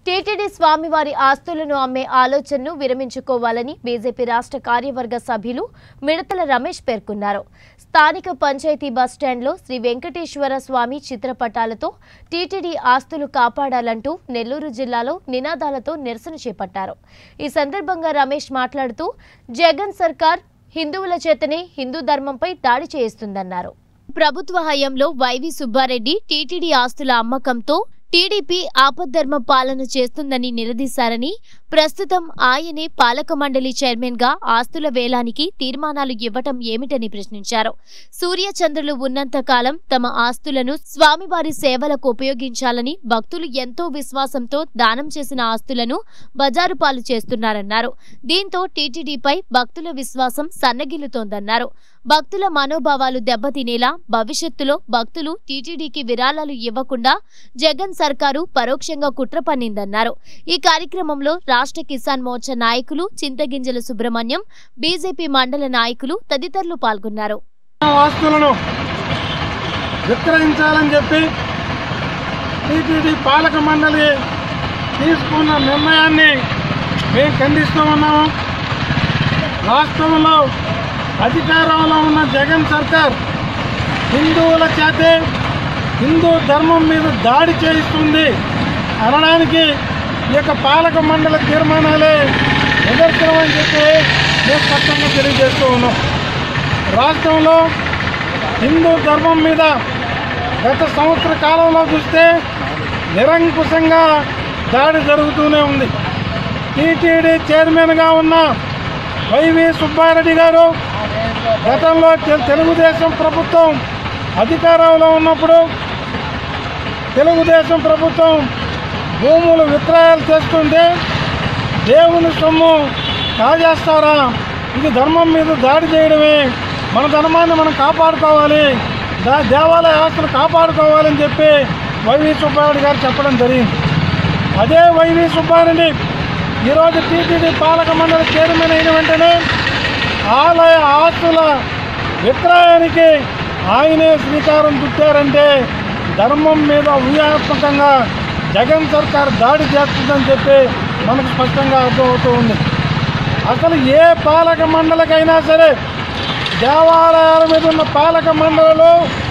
TTD స్వామివారి ఆస్తులను అమ్మే ఆలోచనను విరమించుకోవాలని బీజేపీ రాష్ట్ర కార్యవర్గ సభ్యులు మిడతల రమేష్ పేర్కొన్నారు స్థానిక పంచాయతీ బస్టాండ్లో శ్రీ వెంకటేశ్వర స్వామి చిత్రపటాలతో టీటీడీ ఆస్తులు కాపాడాలంటూ నెల్లూరు జిల్లాలో నినాదాలతో నిరసన చేపట్టారు ఈ సందర్భంగా రమేష్ మాట్లాడుతూ జగన్ సర్కార్ హిందువుల చేతనే హిందూ ధర్మంపై దాడి చేయిస్తుందన్నారు ప్రభుత్వ హయాంలో వైవి సుబ్బారెడ్డి టీటీడీ ఆస్తుల అమ్మకంతో టీడీపీ ఆపద్ధర్మ పాలన చేస్తుందని నిలదీశారని ప్రస్తుతం ఆయనే పాలక మండలి చైర్మన్ గా ఆస్తుల వేలానికి తీర్మానాలు ఇవ్వటం ఏమిటని ప్రశ్నించారు సూర్యచంద్రులు ఉన్నంత కాలం తమ ఆస్తులను స్వామివారి సేవలకు ఉపయోగించాలని భక్తులు ఎంతో విశ్వాసంతో దానం చేసిన ఆస్తులను బజారు పాలు చేస్తున్నారన్నారు దీంతో టీటీడీపై భక్తుల విశ్వాసం సన్నగిల్లుతోందన్నారు భక్తుల మనోభావాలు దెబ్బతినేలా భవిష్యత్తులో భక్తులు టీటీడీకి విరాళాలు ఇవ్వకుండా జగన్ సర్కారు పరోక్షంగా కుట్ర పన్నిందన్నారు ఈ కార్యక్రమంలో రాష్ట్ర కిసాన్ మోర్చా నాయకులు చింతగింజల సుబ్రహ్మణ్యం బీజేపీ మండల నాయకులు తదితరులు పాల్గొన్నారు ఆస్తులను విక్రయించాలని చెప్పి టీటీడీ పాలక మండలి తీసుకున్న నిర్ణయాన్ని మేము ఖండిస్తూ ఉన్నాము రాష్ట్రంలో అధికారంలో ఉన్న జగన్ సర్కార్ హిందువుల చేతే హిందూ ధర్మం మీద దాడి చేయిస్తుంది అనడానికి ఈ యొక్క పాలక మండలి తీర్మానాలే నిదర్శనం అని చెప్పి మేము స్పష్టంగా తెలియజేస్తూ ఉన్నాం రాష్ట్రంలో హిందూ ధర్మం మీద గత సంవత్సర కాలంలో చూస్తే నిరంకుశంగా దాడి జరుగుతూనే ఉంది టీటీడీ చైర్మన్గా ఉన్న వైవి సుబ్బారెడ్డి గారు గతంలో తె- తెలుగుదేశం ప్రభుత్వం అధికారంలో ఉన్నప్పుడు తెలుగుదేశం ప్రభుత్వం భూములు విక్రయాలు చేస్తుంటే దేవుని సొమ్ము కాజేస్తారా ఇది ధర్మం మీద దాడి చేయడమే మన ధర్మాన్ని మనం కాపాడుకోవాలి దా దేవాలయ ఆస్తులు కాపాడుకోవాలని చెప్పి వైవి సుబ్బారెడ్డి గారు చెప్పడం జరిగింది అదే వైవి సుబ్బారెడ్డి ఈరోజు టీటీడీ పాలక మండలి చైర్మన్ అయిన వెంటనే ఆలయ ఆస్తుల విక్రయానికి ఆయనే శ్రీకారం చుట్టారంటే ధర్మం మీద వ్యూహాత్మకంగా జగన్ సర్కార్ దాడి చేస్తుందని చెప్పి మనకు స్పష్టంగా అర్థమవుతూ ఉంది అసలు ఏ పాలక మండలికైనా సరే దేవాలయాల మీద ఉన్న పాలక మండలిలో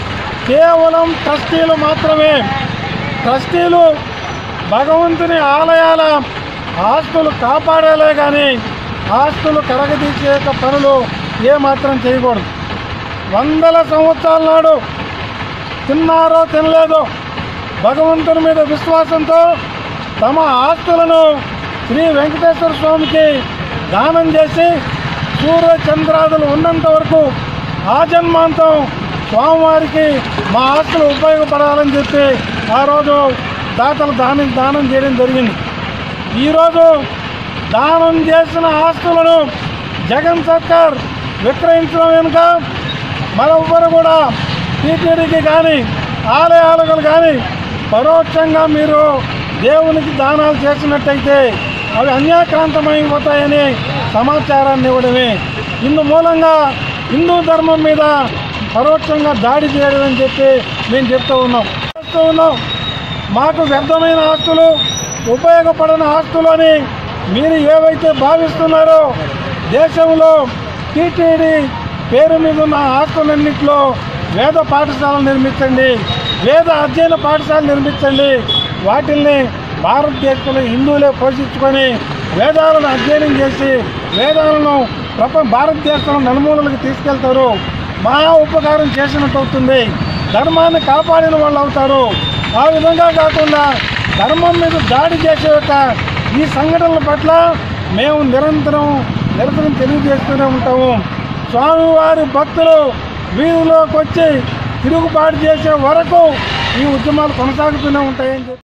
కేవలం ట్రస్టీలు మాత్రమే ట్రస్టీలు భగవంతుని ఆలయాల ఆస్తులు కాపాడేలే కానీ ఆస్తులు కరగదీసే యొక్క పనులు ఏమాత్రం చేయకూడదు వందల సంవత్సరాల నాడు తిన్నారో తినలేదో భగవంతుని మీద విశ్వాసంతో తమ ఆస్తులను శ్రీ వెంకటేశ్వర స్వామికి దానం చేసి సూర్య చంద్రాదులు ఉన్నంత వరకు ఆ జన్మాంతం స్వామివారికి మా ఆస్తులు ఉపయోగపడాలని చెప్పి ఆ రోజు దాతలు దానం దానం చేయడం జరిగింది ఈరోజు దానం చేసిన ఆస్తులను జగన్ సర్కార్ విక్రయించడం వెనుక మరొవ్వరు కూడా టీటీడీకి కానీ ఆలయాలకు కానీ పరోక్షంగా మీరు దేవునికి దానాలు చేసినట్టయితే అవి అన్యాక్రాంతమైపోతాయని సమాచారాన్ని ఇవ్వడమే ఇందు మూలంగా హిందూ ధర్మం మీద పరోక్షంగా దాడి చేయడం అని చెప్పి మేము చెప్తూ ఉన్నాం చెప్తూ ఉన్నాం మాకు వ్యర్థమైన ఆస్తులు ఉపయోగపడని ఆస్తులు అని మీరు ఏవైతే భావిస్తున్నారో దేశంలో టీటీడీ పేరు మీద ఉన్న ఆస్తులన్నింటిలో వేద పాఠశాలలు నిర్మించండి వేద అధ్యయన పాఠశాలలు నిర్మించండి వాటిల్ని భారతదేశంలో హిందువులే పోషించుకొని వేదాలను అధ్యయనం చేసి వేదాలను ప్రపంచ భారతదేశంలో నలుమూలలకు తీసుకెళ్తారు మహా ఉపకారం చేసినట్టు అవుతుంది ధర్మాన్ని కాపాడిన వాళ్ళు అవుతారు ఆ విధంగా కాకుండా ధర్మం మీద దాడి చేసే యొక్క ఈ సంఘటనల పట్ల మేము నిరంతరం నిరంతరం తెలియజేస్తూనే ఉంటాము స్వామివారి భక్తులు వీధిలోకి వచ్చి తిరుగుబాటు చేసే వరకు ఈ ఉద్యమాలు కొనసాగుతూనే ఉంటాయని చెప్పి